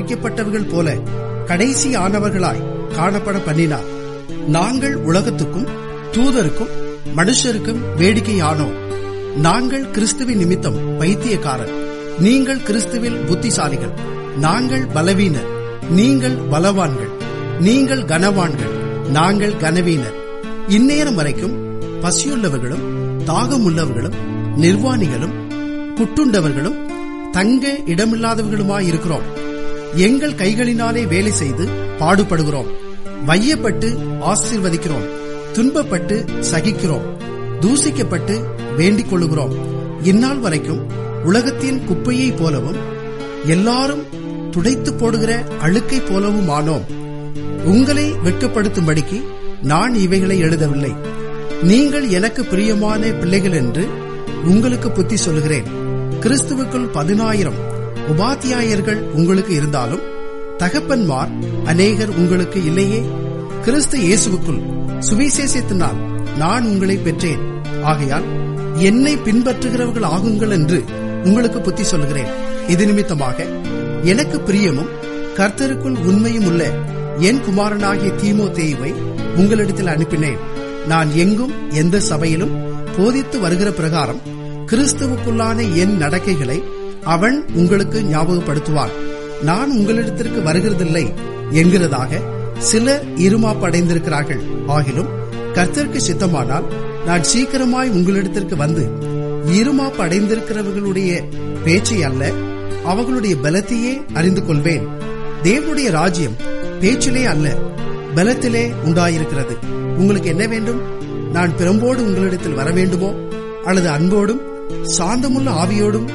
பொறிக்கப்பட்டவர்கள் போல கடைசியானவர்களாய் காணப்பட பண்ணினார் நாங்கள் உலகத்துக்கும் தூதருக்கும் மனுஷருக்கும் வேடிக்கையானோம் நாங்கள் கிறிஸ்துவின் நிமித்தம் பைத்தியக்காரர் நீங்கள் கிறிஸ்துவில் புத்திசாலிகள் நாங்கள் பலவீனர் நீங்கள் பலவான்கள் நீங்கள் கனவான்கள் நாங்கள் கனவீனர் இந்நேரம் வரைக்கும் பசியுள்ளவர்களும் தாகமுள்ளவர்களும் நிர்வாணிகளும் குட்டுண்டவர்களும் தங்க இடமில்லாதவர்களுமாயிருக்கிறோம் எங்கள் கைகளினாலே வேலை செய்து பாடுபடுகிறோம் வையப்பட்டு ஆசீர்வதிக்கிறோம் துன்பப்பட்டு சகிக்கிறோம் தூசிக்கப்பட்டு வேண்டிக் கொள்ளுகிறோம் இந்நாள் வரைக்கும் உலகத்தின் குப்பையைப் போலவும் எல்லாரும் துடைத்து போடுகிற அழுக்கை போலவும் ஆனோம் உங்களை வெட்கப்படுத்தும்படிக்கு நான் இவைகளை எழுதவில்லை நீங்கள் எனக்கு பிரியமான பிள்ளைகள் என்று உங்களுக்கு புத்தி சொல்லுகிறேன் கிறிஸ்துவுக்குள் பதினாயிரம் உபாத்தியாயர்கள் உங்களுக்கு இருந்தாலும் தகப்பன்மார் அநேகர் உங்களுக்கு இல்லையே கிறிஸ்து இயேசுவுக்குள் சுவிசேஷத்தினால் நான் உங்களை பெற்றேன் ஆகையால் என்னை பின்பற்றுகிறவர்கள் ஆகுங்கள் என்று உங்களுக்கு புத்தி சொல்கிறேன் இது நிமித்தமாக எனக்கு பிரியமும் கர்த்தருக்குள் உண்மையும் உள்ள என் குமாரனாகிய தீமோத்தேயுவை உங்களிடத்தில் அனுப்பினேன் நான் எங்கும் எந்த சபையிலும் போதித்து வருகிற பிரகாரம் கிறிஸ்துவுக்குள்ளான என் நடக்கைகளை அவன் உங்களுக்கு ஞாபகப்படுத்துவான் நான் உங்களிடத்திற்கு வருகிறதில்லை என்கிறதாக சிலர் இருமாப்படைந்திருக்கிறார்கள் ஆகிலும் கர்த்தருக்கு சித்தமானால் நான் சீக்கிரமாய் உங்களிடத்திற்கு வந்து இருமாப்பு அடைந்திருக்கிறவர்களுடைய பேச்சை அல்ல அவர்களுடைய பலத்தையே அறிந்து கொள்வேன் தேவனுடைய ராஜ்யம் பேச்சிலே அல்ல பலத்திலே உண்டாயிருக்கிறது உங்களுக்கு என்ன வேண்டும் நான் பிறம்போடு உங்களிடத்தில் வர வேண்டுமோ அல்லது அன்போடும் சாந்தமுள்ள ஆவியோடும்